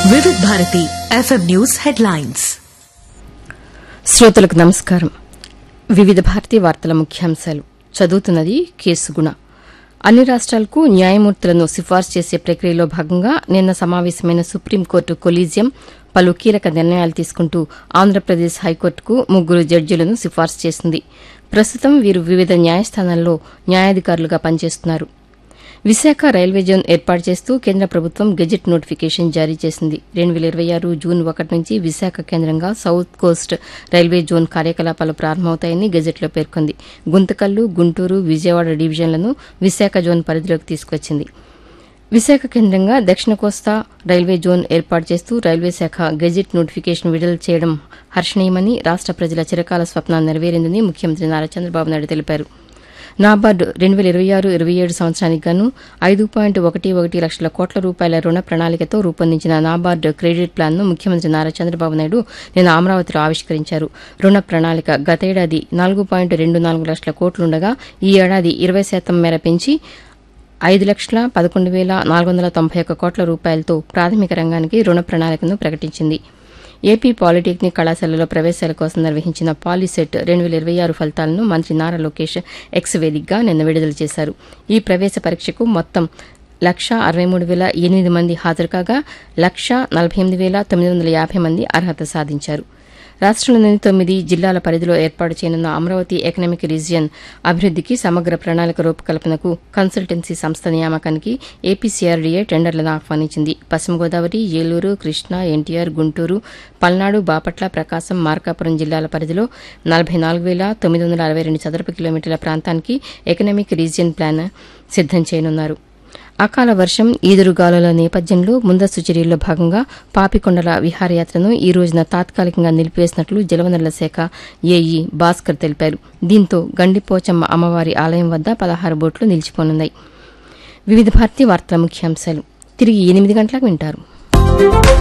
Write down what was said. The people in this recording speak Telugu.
వివిధ భారతి ఎఫ్ఎం న్యూస్ హెడ్లైన్స్ శ్రోతలకు నమస్కారం వివిధ భారతీ వార్తల ముఖ్యాంశాలు చదువుతున్నది కేసుగుణ అన్ని రాష్ట్రాలకు న్యాయమూర్తులను సిఫార్సు చేసే ప్రక్రియలో భాగంగా నిన్న సమావేశమైన సుప్రీంకోర్టు కొలీజియం పలు కీలక నిర్ణయాలు తీసుకుంటూ ఆంధ్రప్రదేశ్ హైకోర్టుకు ముగ్గురు జడ్జీలను సిఫార్సు చేసింది ప్రస్తుతం వీరు వివిధ న్యాయస్థానాల్లో న్యాయాధికారులుగా పనిచేస్తున్నారు విశాఖ రైల్వే జోన్ ఏర్పాటు చేస్తూ కేంద్ర ప్రభుత్వం గెజెట్ నోటిఫికేషన్ జారీ చేసింది రెండు వేల ఇరవై ఆరు జూన్ ఒకటి నుంచి విశాఖ కేంద్రంగా సౌత్ కోస్ట్ రైల్వే జోన్ కార్యకలాపాలు ప్రారంభమవుతాయని గెజెట్లో పేర్కొంది గుంతకల్లు గుంటూరు విజయవాడ డివిజన్లను విశాఖ జోన్ పరిధిలోకి తీసుకొచ్చింది విశాఖ కేంద్రంగా దక్షిణ కోస్తా రైల్వే జోన్ ఏర్పాటు చేస్తూ రైల్వే శాఖ గెజిట్ నోటిఫికేషన్ విడుదల చేయడం హర్షణీయమని రాష్ట ప్రజల చిరకాల స్వప్నాన్ని నెరవేరిందని ముఖ్యమంత్రి నారా చంద్రబాబు నాయుడు తెలిపారు నాబార్డు రెండు వేల ఇరవై ఆరు ఇరవై ఏడు సంవత్సరానికి గాను ఐదు పాయింట్ ఒకటి ఒకటి లక్షల కోట్ల రూపాయల రుణ ప్రణాళికతో రూపొందించిన నాబార్డు క్రెడిట్ ప్లాన్ను ముఖ్యమంత్రి నారా చంద్రబాబు నాయుడు నిన్న అమరావతిలో ఆవిష్కరించారు రుణ ప్రణాళిక గతేడాది నాలుగు పాయింట్ రెండు నాలుగు లక్షల కోట్లుండగా ఈ ఏడాది ఇరవై శాతం మేర పెంచి ఐదు లక్షల పదకొండు వేల నాలుగు వందల తొంభై ఒక్క కోట్ల రూపాయలతో ప్రాథమిక రంగానికి రుణ ప్రణాళికను ప్రకటించింది ఏపీ పాలిటెక్నిక్ కళాశాలలో ప్రవేశాల కోసం నిర్వహించిన పాలిసెట్ రెండు వేల ఇరవై ఆరు ఫలితాలను మంత్రి నారా లోకేష్ ఎక్స్ వేదికగా నిన్న విడుదల చేశారు ఈ ప్రవేశ పరీక్షకు మొత్తం లక్ష అరవై మూడు వేల ఎనిమిది మంది హాజరు కాగా లక్ష నలభై ఎనిమిది వేల తొమ్మిది వందల యాభై మంది అర్హత సాధించారు రాష్టంలోని తొమ్మిది జిల్లాల పరిధిలో ఏర్పాటు చేయనున్న అమరావతి ఎకనామిక్ రీజియన్ అభివృద్దికి సమగ్ర ప్రణాళిక రూపకల్పనకు కన్సల్టెన్సీ సంస్థ నియామకానికి ఏపీసీఆర్డీఏ టెండర్లను ఆహ్వానించింది పశ్చిమ గోదావరి ఏలూరు కృష్ణా ఎన్టీఆర్ గుంటూరు పల్నాడు బాపట్ల ప్రకాశం మార్కాపురం జిల్లాల పరిధిలో నలభై నాలుగు వేల తొమ్మిది వందల అరవై రెండు చదరపు కిలోమీటర్ల ప్రాంతానికి ఎకనామిక్ రీజియన్ ప్లాన్ సిద్దం చేయనున్నారు అకాల వర్షం ఈదురుగాలుల నేపథ్యంలో ముందస్తు చర్యల్లో భాగంగా పాపికొండల విహారయాత్రను ఈ రోజున తాత్కాలికంగా నిలిపివేసినట్లు జలవనరుల శాఖ ఏఈ భాస్కర్ తెలిపారు దీంతో గండిపోచమ్మ అమ్మవారి ఆలయం వద్ద పదహారు బోట్లు నిలిచిపోనున్నాయి వివిధ భారతీయ వార్తల ముఖ్యాంశాలు తిరిగి ఎనిమిది గంటలకు వింటారు